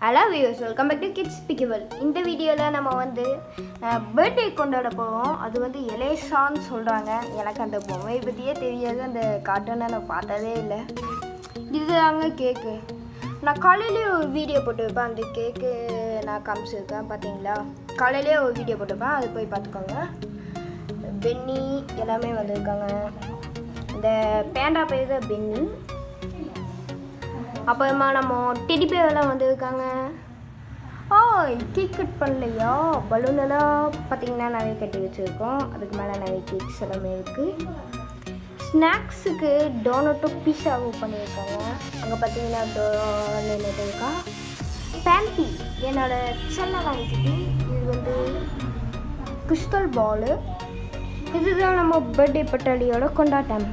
hello views welcome back to kids pickable இந்த வீடியோவில் நம்ம வந்து பர்த்டே கொண்டாட போவோம் அது வந்து எலேஷான்னு சொல்கிறாங்க எனக்கு அந்த பொம்மையை பற்றியே தெரியாது அந்த கார்ட்டூனை நான் பார்த்ததே இல்லை இதுதாங்க கேக்கு நான் காலையிலேயே ஒரு வீடியோ போட்டு வைப்பேன் அந்த கேக்கு நான் காமிச்சிருக்கேன் பார்த்தீங்களா காலையிலேயே ஒரு வீடியோ போட்டுப்பேன் அது போய் பார்த்துக்கோங்க பென்னி எல்லாமே வந்திருக்காங்க இந்த பேண்டா பேர் தான் பென்னி அப்புறமா நம்ம டெடி பேர்லாம் வந்திருக்காங்க ஓ கேக் கட் பண்ணலையா பலூன் எல்லாம் பார்த்தீங்கன்னா நிறைய கட்டி வச்சுருக்கோம் அதுக்கு மேலே நிறைய கேக்ஸ் எல்லாமே இருக்குது ஸ்நாக்ஸுக்கு டோனட்டும் பீஸாவும் பண்ணியிருக்காங்க அங்கே பார்த்தீங்கன்னா டோனட் இருக்கா பேம்பி என்னோட செல்ல வாங்கிக்கிட்டு இது வந்து கிறிஸ்டல் பாலு இதுதான் நம்ம பர்த்டே பட்டாளியோட கொண்டாட்டம்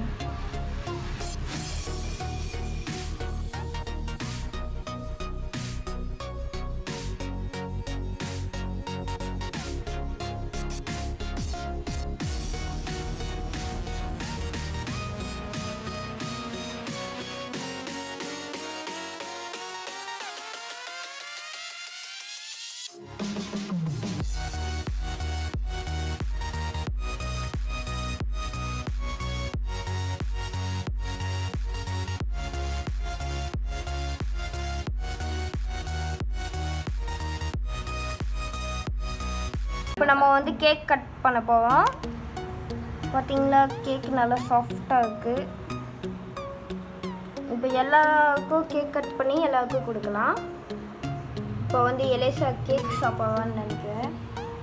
இப்போ நம்ம வந்து கேக் கட் பண்ண போவோம் பார்த்தீங்களா கேக் நல்லா சாஃப்டாக இருக்குது இப்போ எல்லாருக்கும் கேக் கட் பண்ணி எல்லாருக்கும் கொடுக்கலாம் இப்போ வந்து எலேசா கேக் சாப்பிடுவான்னு நினைக்கிறேன்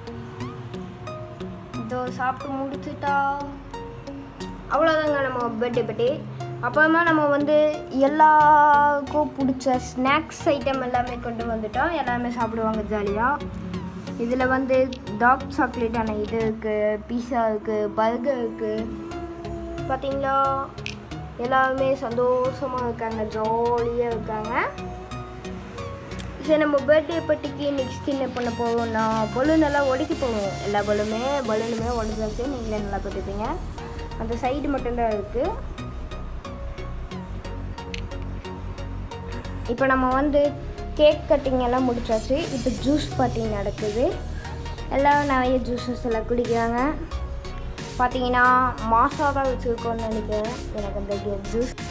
இதோ சாப்பிட்டு முடிச்சுட்டா அவ்வளோதாங்க நம்ம பர்த்டே பர்த்டே அப்புறமா நம்ம வந்து எல்லாருக்கும் பிடிச்ச ஸ்நாக்ஸ் ஐட்டம் எல்லாமே கொண்டு வந்துட்டோம் எல்லாமே சாப்பிடுவாங்க ஜாலியாக இதில் வந்து டார்க் சாக்லேட்டான இது இருக்குது பீஸா இருக்குது பர்கர் இருக்குது பார்த்தீங்களா எல்லாருமே சந்தோஷமாக இருக்காங்க ஜாலியாக இருக்காங்க சரி நம்ம பர்த்டே பட்டிக்கு நெக்ஸ்ட் என்ன பண்ண போவோம்னா பலூன் எல்லாம் உடைக்க போவோம் எல்லா பலூனுமே பலூனுமே உடஞ்சாச்சு நீங்களே நல்லா பார்த்துப்பீங்க அந்த சைடு மட்டும்தான் இருக்குது இப்போ நம்ம வந்து கேக் கட்டிங் எல்லாம் முடிச்சாச்சு இப்போ ஜூஸ் பார்ட்டி நடக்குது எல்லாம் நிறைய ஜூஸஸ் எல்லாம் குடிக்கிறாங்க பார்த்தீங்கன்னா மாசாக தான் வச்சுருக்கோன்னு நினைக்கிறேன் எனக்கு அந்த ஜூஸ்